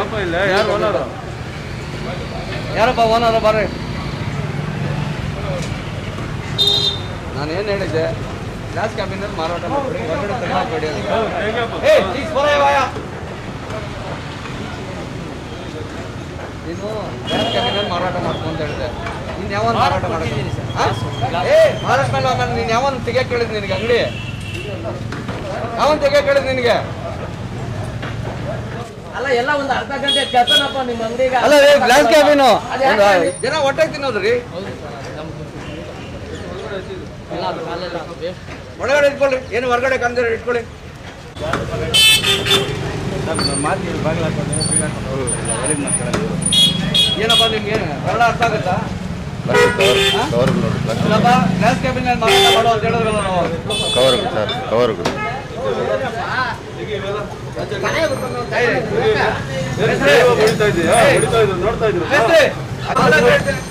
ಯಾರಪ್ಪ ಇಲ್ಲ ಯಾರು ಓನರು ಯಾರಪ್ಪ ಓನರ್ ಬರ್ರಿ ನಾನು ಏನು ಹೇಳಿದ್ದೆ ಗ್ಲಾಸ್ ಕ್ಯಾಬಿನಲ್ಲಿ ಮಾರಾಟ ಮಾಡ್ಬಿಡಿ ಹೊರಗಡೆ ತೆಗೆದಾಕ್ಬೇಡಿ ಅಂತ ಏ ಪ್ಲೀಸ್ ಬರ ವಾಯ ನೀನು ಗ್ಲಾಸ್ ಕ್ಯಾಬಿನಲ್ಲಿ ಮಾರಾಟ ಮಾಡ್ಕೊ ಅಂತ ಹೇಳಿದೆ ನೀನು ಯಾವನ್ ಮಾರಾಟ ಮಾಡ್ತೀನಿ ಏ ಮಹಾರಾಷ್ಟ್ರ ಮೇಲೆ ಆಮೇಲೆ ನೀನು ಯಾವನ್ ತೆಗಿಯಕ್ಕೆ ಹೇಳಿದ್ ನಿನಗೆ ಅಂಗಡಿ ಯಾವನ್ ತೆಗಿಯಕ್ಕೆ ಹೇಳಿದ್ ನಿನಗೆ ಅಲ್ಲ ಎಲ್ಲ ಒಂದು ಅರ್ಧ ಗಂಟೆ ಕೆತ್ತನಪ್ಪ ನಿಮ್ಮ ಅಂಗಡಿಗೆ ಅಲ್ಲ ರೀ ಗ್ಲಾಸ್ ಕ್ಯಾಬಿನು ಜನ ಹೊಟ್ಟೆ ತಿನ್ನೋದ್ರಿ ಇಲ್ಲ ಅದು ಕಾಲೆಲ್ಲ waste. ಒಳಗಡೆ ಇಟ್ಕೊಳ್ಳಿ ಏನು ಹೊರಗಡೆ ಕಂದಿರ ಇಟ್ಕೊಳ್ಳಿ ಏನಪ್ಪ ನಿಮ್ಗೆ ಕನ್ನಡ ಅರ್ಥ ಆಗುತ್ತಾ ಇಲ್ಲಪ್ಪ ಗ್ಲಾಸ್ ಕ್ಯಾಬಿನಲ್ಲಿ ಮಾರಾಟ ಮಾಡೋ ಅಂತ ಹೇಳಿದ್ರಲ್ಲ ನಾವು ಕವರ್ಗಳು ಸರ್ ಕವರ್ಗಳು ಏಯ್, ಹೊಡಿತಾ ಇದೀಯಾ ಹೊಡಿತಾ ಇದ್ರು ನೋಡ್ತಾ ಇದ್ರು ಮೇಸ್ತ್ರಿ, ಅದೆಲ್ಲ ಹೇಳ್ತೀನಿ.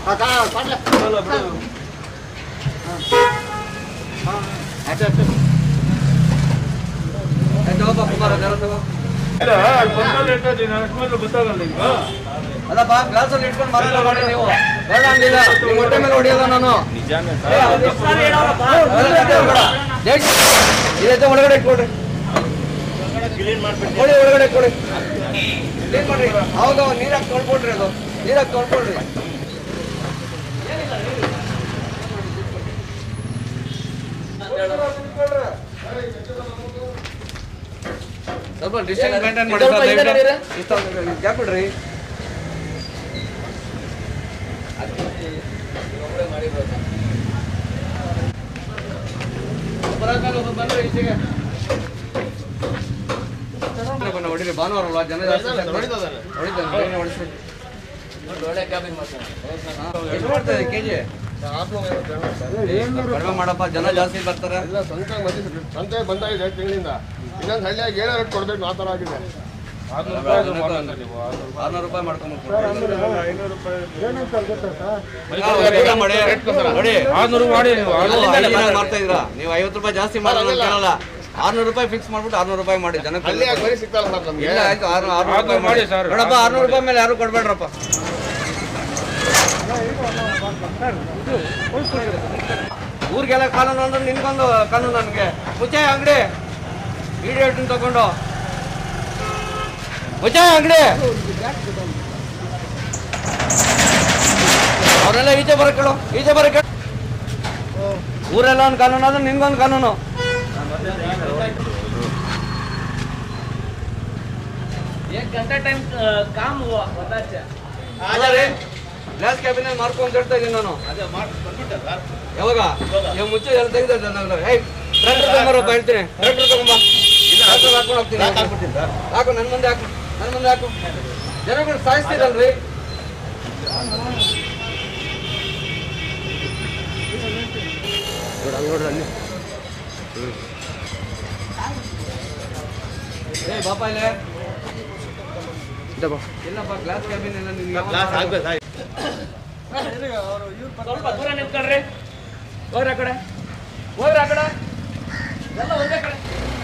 ಆಯ್ತು, ಹೋಗಪ್ಪ, ಕುಮಾರ, ಜರ ತಗೋ. ಇಲ್ಲ ಅಲ್ಲಿ ಬಂದಲ್ಲಿ ಇಡ್ತಾ ಇದ್ದೀನಿ ಅಷ್ಟು ಮೇಲೆ ಗೊತ್ತಾಗಲ್ಲ ಈಗ ಅಲ್ಲಪ್ಪ ಗ್ಲಾಸ್ ಅಲ್ಲಿ ಇಟ್ಕೊಂಡು ಮಾರಾಟ ಮಾಡಿ ನೀವು ಬೇಡ ಅಂದಿಲ್ಲ ನಿಮ್ಮ ಹೊಟ್ಟೆ ಮೇಲೆ ಹೊಡಿಯೋದ ನಾನು ಏ, ಅದು ಎಷ್ಟು ಸಾರಿ ಹೇಳೋರಪ್ಪ? ಅದೆಲ್ಲ ಜೊತೆ ಹೋಗ್ಬೇಡ. ಜೈ- ಇದೈತೆ ಒಳಗಡೆ ಇಟ್ಕೊಡ್ರಿ ಕೊಡಿ ಒಳಗಡೆ ಕೊಡಿ ಕ್ಲೀನ್ ಮಾಡ್ರಿ ಅವಾಗ ನೀರಾಗಿ ತೊಳ್ಕೊಡ್ರಿ ಅದು ನೀರಾಗಿ ತೊಳ್ಕೊಡ್ರಿ ಸ್ವಲ್ಪ ಡಿಸ್ಟೆನ್ಸ್ ಮೇಂಟೈನ್ ಮಾಡಿ ಸ್ವಲ್ಪ ಹಿಂದೆ ನಡೀರಿ. ಗ್ಯಾಪ್ ಬಿಡ್ರಿ ಬರೋದ್ಮೇಲೆ ಒಬ್ಬ ಬಂದ್ರೆ ಈಚೆಗೆ. ಬನ್ನ ಹೊಡೀರಿ ಭಾನುವಾರ ಅಲ್ವಾ ಜನ ಜಾಸ್ತಿ ಇದ್ದಾರೆ. ಹೊಡಿತಾನೆ, ಬೇಗನೆ ಹೊಡಿಸಿ. ಒಳ್ಳೆ ಕ್ಯಾಬಿನ್ ಮಾಡ್ತಾರೆ ಹಾ, ಎಷ್ಟು ಮಾಡ್ತದೆ ಕೆಜಿ ಕಡಿಮೆ ಮಾಡಪ್ಪ ಜನ ಜಾಸ್ತಿ ಬರ್ತಾರೆ ಇಲ್ಲ ಸಂತೆ ಮಧ್ಯ ಸಂತೆ ಬಂದಾಗಿದೆ ತಿಂಗಳಿಂದ ಇನ್ನೊಂದು ಹಳ್ಳಿಯಾಗಿ ಏಳು ರೇಟ್ ಕೊಡ್ಬೇಕು ಆ ಥರ ಆಗಿದೆ ಆರ್ನೂರು ರೂಪಾಯಿ ಮಾಡ್ಕೊಂಡ್ಬಿಡ್ತಾರೆ ಐನೂರು ರೂಪಾಯಿ ಮಾಡಿ ನೋಡಿ ಆರ್ನೂರು ಮಾಡಿ ನೀವು ನೀವು ಐದು ದಿನ ಮಾಡ್ತಾ ಇದ್ದೀರಾ ನೀವು ಐವತ್ತು ರೂಪಾಯಿ ಜಾಸ್ತಿ ಮಾಡಿದ್ರೆ ನಾನು ಕೇಳಲ್ಲ ಆರ್ನೂರು ರೂಪಾಯಿ ಫಿಕ್ಸ್ ಮಾಡ್ಬಿಟ್ಟು ಆರ್ನೂರು ರೂಪಾಯಿ ಮಾಡಿ ಜನ ಹಳ್ಳಿಯಾಗಿ ಬರೀ ಸಿಗ್ತಲ್ಲ ಸರ್ ನಮಗೆ ಇಲ್ಲ ಆಯ್ತು ಆರ್ನೂರು ಆರ್ನೂರು ರೂಪಾಯಿ ಆರ್ನೂರು ಮಾಡಿ ಮಾಡಿ ಸರ್. ನೋಡಪ್ಪ ಆರ್ನೂರು ರೂಪಾಯಿ ಮೇಲೆ ಯಾರು ಕೊಡ್ಬೇಡ್ರಪ್ಪ ಊರಿಗೆಲ್ಲ ಕಾನೂನು ಅಂದ್ರೆ ನಿನ್ಗೊಂದು ಕಾನೂನು ನನಗೆ ಮುಚ್ಚೆ ಅಂಗಡಿ ವಿಡಿಯೋ ತಗೊಂಡು ಮುಚ್ಚೆ ಅಂಗಡಿ ಅವರೆಲ್ಲ ಈಚೆ ಬರಕ್ಕಳು ಈಚೆ ಬರಕ್ಕೆ ಊರೆಲ್ಲ ಒಂದು ಕಾನೂನು ಅಂದ್ರೆ ನಿನ್ಗೊಂದು ಕಾನೂನು एक घंटा टाइम काम हुआ पता चला ಅಲ್ಲ ರೀ ಗ್ಲಾಸ್ ಕ್ಯಾಬಿನ್ ಮಾರ್ಕೊ ಅಂತ ಹೇಳ್ತಾ ಇದ್ದೀನಿ ನಾನು ಯಾವಾಗ ನೀವು ಮುಚ್ಚೆ ಎಲ್ಲ ತೆಗೆದ ನಾನು ಏಯ್ ಟ್ರ್ಯಾಕ್ಟರ್ ತಗೊಂಬರಪ್ಪ ಹೇಳ್ತೀನಿ ಟ್ರ್ಯಾಕ್ಟರ್ ತಗೊಂಬ ಟ್ರ್ಯಾಕ್ಟರ್ ಹಾಕೊಂಡು ಹೋಗ್ತೀನಿ ಹಾಕು ನನ್ನ ಮುಂದೆ ಹಾಕು ನನ್ನ ಮುಂದೆ ಹಾಕು ಜನಗಳು ಸಾಯಿಸ್ತಿರಲ್ರಿ ನೋಡ್ರಿ ಅಲ್ಲಿ ಏ ಬಾಪ ಇಲ್ಲೇ ಇಲ್ಲಪ್ಪ ಗ್ಲಾಸ್ ಕ್ಯಾಬಿನ್ ಎಲ್ಲ ನಿನ್ಗೆ ಸ್ವಲ್ಪ ದೂರ ನಿಂತ್ಕೊಳ್ರಿ ಹೋಗ್ರಿ ಆ ಕಡೆ ಹೋಗ್ರಿ ಆ ಕಡೆ ಎಲ್ಲ ಒಂದೇ ಕಡೆ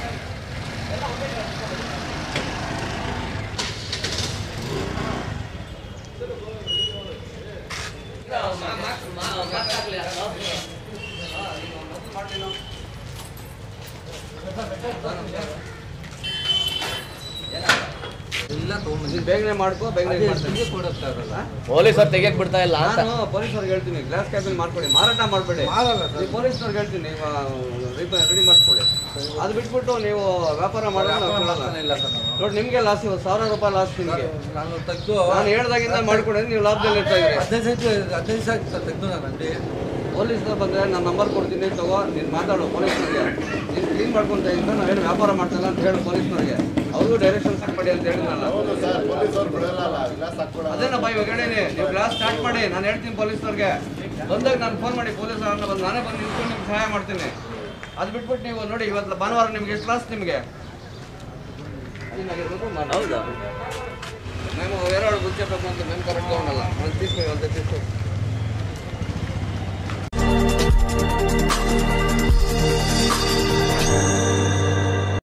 ಇಲ್ಲ ನೀನು ಬೇಗನೆ ಮಾಡ್ಕೋ ಬೇಗನೆ ಮಾಡ್ತೀನಿ ಕೊಡುತ್ತಾರಲ್ಲ ಪೊಲೀಸರು ತೆಗಿಯಕ್ ಬಿಡ್ತಾ ಇಲ್ಲ ಅಂತ ನಾನು ಪೊಲೀಸವ್ರಿಗೆ ಹೇಳ್ತೀನಿ ಗ್ಲಾಸ್ ಕ್ಯಾಬಿನ್ ಮಾಡ್ಕೊಳ್ಳಿ ಮಾರಾಟ ಮಾಡಬೇಡಿ ನೀವು ಪೊಲೀಸ್ನವ್ರಿಗೆ ಹೇಳ್ತೀನಿ ರೆಡಿ ಮಾಡ್ಕೊಳ್ಳಿ ಅದು ಬಿಟ್ಬಿಟ್ಟು ನೀವು ವ್ಯಾಪಾರ ಮಾಡೋದು ನಾವು ಕೊಡಲ್ಲ ನೋಡಿ ನಿಮಗೆ ಲಾಸ್ ಇವತ್ತು ಸಾವಿರ ರೂಪಾಯಿ ಲಾಸ್ ನಿಮಗೆ ನಾನು ತೆಗ್ದು ನಾನು ಹೇಳ್ದಾಗಿಂದ ಮಾಡ್ಕೊಡಿ ನೀವು ಲಾಭದಲ್ಲಿ ಇರ್ತಾ ಇದ್ರಿ ಹದಿನೈದು ಸೈಟ್ ಹದಿನೈದು ಸೈಟ್ ತೆಗ್ದು ನಾನು ಅಂಗಡಿ ಪೊಲೀಸ್ನವ್ರು ಬಂದರೆ ನಾನು ನಂಬರ್ ಕೊಡ್ತೀನಿ ತಗೋ ನೀನು ಮಾತಾಡು ಪೊಲೀಸ್ನವ್ರಿಗೆ ನೀನು ಕ್ಲೀನ್ ಮಾಡ್ಕೊಂತ ಇದ್ದ ನಾವೇನು ವ್ಯಾಪಾರ ಮಾಡ್ತಾಯಿಲ್ಲ ಅಂತ ಹೇಳು ಪೊಲೀಸ್ನವ್ರಿಗೆ ಅವ್ರಿಗೂ ಡೈರೆಕ್ಷನ್ಸ್ ಹಾಕ್ಬೇಡಿ ಅಂತ ಹೇಳಿದ್ನಲ್ಲ ಸರ್ ಪೊಲೀಸವ್ರು ಬಿಡಲ್ಲ ಗ್ಲಾಸ್ ಹಾಕ್ಕೊಡಲ್ಲ ಅದೇನಪ್ಪ ಇವಾಗ ಹೇಳೀನಿ ನೀವು ಕ್ಲಾಸ್ ಸ್ಟಾರ್ಟ್ ಮಾಡಿ ನಾನು ಹೇಳ್ತೀನಿ ಪೊಲೀಸ್ನವ್ರಿಗೆ ಬಂದಾಗ ನಾನು ಫೋನ್ ಮಾಡಿ ಪೊಲೀಸ್ ಅವ್ರನ್ನ ಬಂದು ನಾನೇ ಬಂದು ನಿಂತ್ಕೊಂಡು ನಿಮ್ಗೆ ಸಹಾಯ ಮಾಡ್ತೀನಿ ಅದು ಬಿಟ್ಬಿಟ್ಟು ನೀವು ನೋಡಿ ಇವತ್ತು ಭಾನುವಾರ ನಿಮಗೆ ಎಷ್ಟು ಕ್ಲಾಸ್ ನಿಮಗೆ ಹೌದಾ మేము వేరే వాడు కూర్చోಬೇಕು మేము కరెక్ట్గా ఉండాలి మనం తీసుకుని వెళ్తే తీసుకో